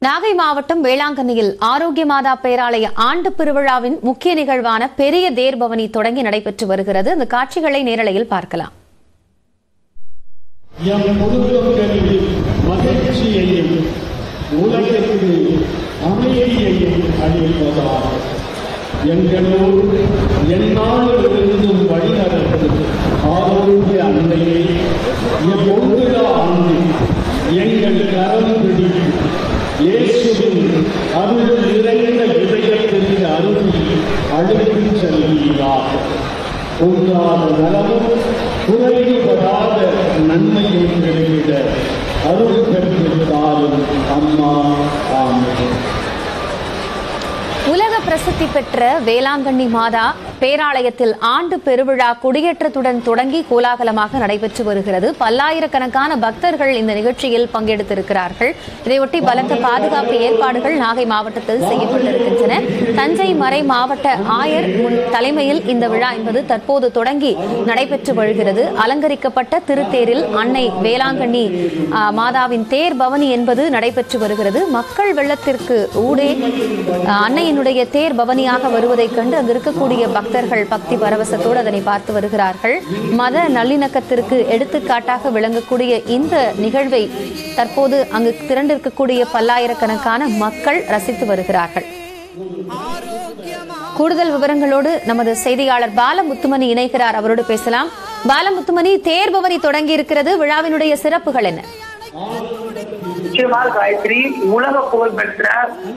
நாகை மாவட்டம் வேளாங்கண்ணியில் ஆரோக்கிய மாதா பேராலய ஆண்டு பெருவிழாவின் முக்கிய நிகழ்வான பெரிய தேர்பவனி தொடங்கி நடைபெற்று வருகிறது அந்த காட்சிகளை நேரலையில் பார்க்கலாம் எம் குடும்பங்களில் மகிழ்ச்சியையும் உலகிற்கு அமைதியையும் அளிப்பதாக எங்களோடு எந்நாளிலிருந்தும் வழிநடத்தும் ஆரோக்கிய அன்னையை எப்பொழுதா ஆண்டு எங்கள் கரம் பிடிக்கும் இயேசுவின் அருள் நிறைந்த இதயத்திற்கு அருள் அழுப்பிச் செல்வீராக பொருளாத நலமும் குறைவுபடாத நன்மையும் பெருகிட அருள் பெற்றிருந்தாலும் அம்மா ஆமென் உலக பிரசித்தி பெற்ற வேளாங்கண்ணி மாதா பேராலயத்தில் ஆண்டு பெருவிழா கொடியேற்றத்துடன் தொடங்கி கோலாகலமாக நடைபெற்று வருகிறது பல்லாயிரக்கணக்கான பக்தர்கள் இந்த நிகழ்ச்சியில் பங்கெடுத்திருக்கிறார்கள் இதையொட்டி பலத்த பாதுகாப்பு ஏற்பாடுகள் நாகை மாவட்டத்தில் செய்யப்பட்டிருக்கின்றன தஞ்சை மறை மாவட்ட ஆயர் முன் தலைமையில் இந்த விழா என்பது தற்போது தொடங்கி நடைபெற்று வருகிறது அலங்கரிக்கப்பட்ட திருத்தேரில் அன்னை வேளாங்கண்ணி ஆ, மாதாவின் தேர் பவனி என்பது நடைபெற்று வருகிறது மக்கள் வெள்ளத்திற்கு ஊடே ஆ, அன்னையினுடைய தேர் பவனியாக வருவதைக் கண்டு அங்கு இருக்கக்கூடிய பக்தர்கள் பக்தி பரவசத்தோடு அதனை பார்த்து வருகிறார்கள் மத நல்லிணக்கத்திற்கு எடுத்துக்காட்டாக விளங்கக்கூடிய இந்த நிகழ்வை தற்போது அங்கு திரண்டிருக்கக்கூடிய பல்லாயிரக்கணக்கான மக்கள் ரசித்து வருகிறார்கள் கூடுதல் விவரங்களோடு நமது செய்தியாளர் பாலமுத்துமணி இணைகிறார் அவரோடு பேசலாம் பாலமுத்துமணி தேர் பவனி தொடங்கி இருக்கிறது விழாவினுடைய சிறப்புகள் என்ன நிச்சயமாக காயத்ரி உலக புகழ் பெற்ற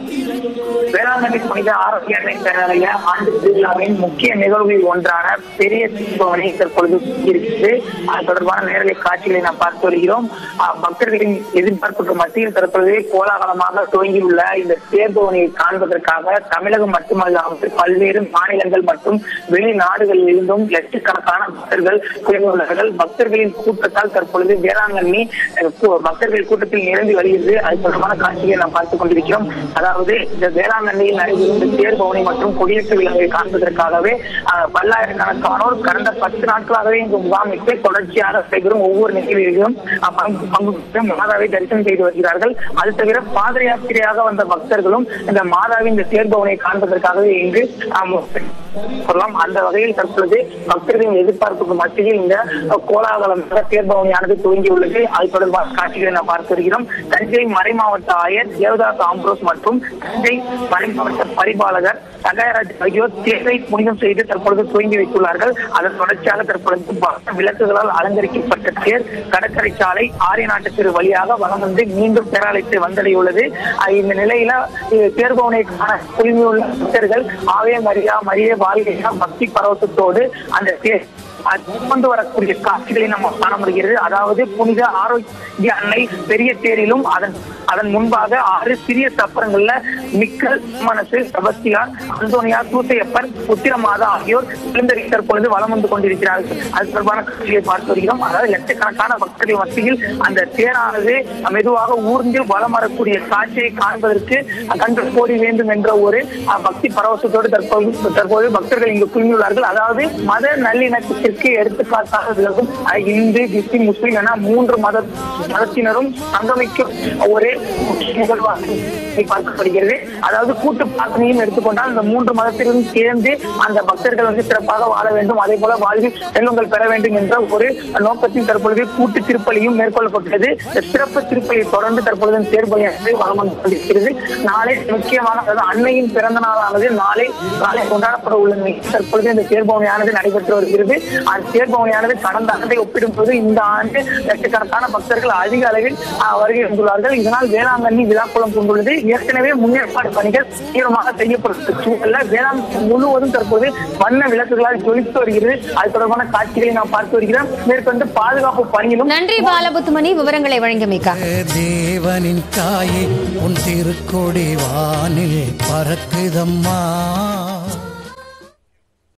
வேளாங்கண்ணி புனித ஆரோக்கிய அன்னை பேராலய ஆண்டு திருவிழாவின் முக்கிய நிகழ்வுகளில் ஒன்றான பெரிய தீபவனை தற்பொழுது இருக்கிறது அது தொடர்பான நேரலை காட்சிகளை நாம் பார்த்து வருகிறோம் அஹ், பக்தர்களின் எதிர்பார்ப்புக்கு மத்தியில் தற்பொழுது கோலாகலமாக துவங்கியுள்ள இந்த தேர்பவனியை காண்பதற்காக தமிழகம் மட்டுமல்லாமல் பல்வேறு மாநிலங்கள் மற்றும் வெளிநாடுகளில் இருந்தும் லட்சக்கணக்கான பக்தர்கள் குறைந்துள்ளார்கள் பக்தர்களின் கூட்டத்தால் தற்பொழுது வேளாங்கண்ணி அஹ், கூ- பக்தர்கள் கூட்டத்தில் நிரம்பி வருகிறது அது தொடர்பான காட்சிகளை நாம் பார்த்துக் கொண்டிருக்கிறோம் அதாவது இந்த வேளாங்கண்ணியில் நடைபெறும் இந்த தேர் பவனி மற்றும் கொடியேற்ற விழாவை காண்பதற்காகவே அஹ், பல்லாயிரக்கணக்கானோர் கடந்த பத்து நாட்களாகவே இங்கு முகாமிட்டு தொடர்ச்சியாக நடைபெறும் ஒவ்வொரு நிகழ்வுகளிலும் அஹ், பங்கு பங்கு பெற்று மாதாவை தரிசனம் செய்து வருகிறார்கள் அது தவிர பாத யாத்திரையாக வந்த பக்தர்களும் இந்த மாதாவின் இந்த தேர் பவனை காண்பதற்காகவே இங்கு அஹ், சொல்லலாம் அந்த வகையில் தற்பொழுது பக்தர்களின் எதிர்பார்ப்புக்கு மத்தியில் இந்த கோலாகலம் தேர்பவனியானது துவங்கியுள்ளது அது தொடர்பான காட்சிகளை நாம் பார்த்து வருகிறோம் தஞ்சை மறைமாவட்ட ஆயர் தேவதாஸ் ஆம்ப்ரோஸ் மற்றும் தஞ்சை மறைமாவட்ட பரிபாலகர் சகாயராஜ் ஆகியோர் தேரை புனிதம் செய்து தற்பொழுது துவங்கி வைத்துள்ளார்கள் அதன் தொடர்ச்சியாக தற்பொழுது பக்த விளக்குகளால் அலங்கரிக்கப்பட்ட தேர் கடற்கரை சாலை ஆரிய நாட்டு திரு வழியாக வலம் வந்து மீண்டும் பேராலயத்தை வந்தடையுள்ளது அஹ் இந்த நிலையில அஹ் தேர்பவனை காண குழுமியுள்ள பக்தர்கள் ஆவே மரியா மரிய வாழ்கையா பக்தி பரவசத்தோடு அந்த தேர் அது கொண்டு வரக்கூடிய காட்சிகளை நம்ம காண முடிகிறது அதாவது புனித ஆரோக்கிய அன்னை பெரிய தேரிலும் அதன் அதன் முன்பாக ஆறு சிறிய சப்பரங்கள்ல மிக்கல் மனசு செபஸ்தியார் அந்தோனியா சூசையப்பர் உத்திரமாதா ஆகியோர் எழுந்தறி தற்பொழுது வலம் வந்து கொண்டிருக்கிறார்கள் அது தொடர்பான காட்சியை பார்த்து வருகிறோம் அதாவது லட்சக்கணக்கான பக்தர்கள் மத்தியில் அந்த தேரானது மெதுவாக ஊர்ந்து வலம் வரக்கூடிய காட்சியை காண்பதற்கு கண்டு கோரி வேண்டும் என்ற ஒரு அஹ், பக்தி பரவசத்தோடு தற்போது தற்போது பக்தர்கள் இங்கு குழுமியுள்ளார்கள் அதாவது மத நல்லிணக்கத்திற்கு எடுத்துக்காட்டாக விளக்கும் அஹ், இந்து கிறிஸ்டின் முஸ்லிம் என மூன்று மத மதத்தினரும் சங்கமிக்கும் ஒரு முக்கிய நிகழ்வாக இதை பார்க்கப்படுகிறது அதாவது கூட்டு பிரார்த்தனையும் எடுத்துக்கொண்டால் இந்த மூன்று மதத்திலும் சேர்ந்து அந்த பக்தர்கள் வந்து சிறப்பாக வாழ வேண்டும் அதே போல வாழ்வில் செல்வங்கள் பெற வேண்டும் என்ற ஒரு நோக்கத்தில் தற்பொழுது கூட்டு திருப்பலியும் மேற்கொள்ளப்பட்டது இந்த சிறப்பு திருப்பலியை தொடர்ந்து தற்பொழுது தேர்தலானது வளம் வந்து கொண்டிருக்கிறது நாளை முக்கியமான அதாவது அன்னையின் பிறந்த நாளானது நாளை நாளை கொண்டாடப்பட உள்ள நிலையில் தற்பொழுது இந்த தேர்பவனியானது நடைபெற்று வருகிறது அந்த தேர்பவனியானது கடந்த ஆண்டை ஒப்பிடும்போது இந்த ஆண்டு லட்சக்கணக்கான பக்தர்கள் அதிக அளவில் ஆஹ், வருகை வந்துள்ளார்கள் இதனால் வேளாங்கண்ணி விழாக்குளம் கொண்டுள்ளது ஏற்கனவே முன்னேற்பாடு பணிகள் தீவிரமாக செய்யப்பட்ட சூழல்ல வேளாங்கண்ணி முழுவதும் தற்போது வண்ண விளக்குகளால் ஜொலித்து வருகிறது அது தொடர்பான காட்சிகளை நாம் பார்த்து வருகிறோம் மேற்கொண்டு பாதுகாப்பு பணியிலும் நன்றி பாலமுத்துமணி விவரங்களை வழங்கியமைக்காக தேவனின் தாயே உன் திருக்கொடி வானில் பறக்குதம்மா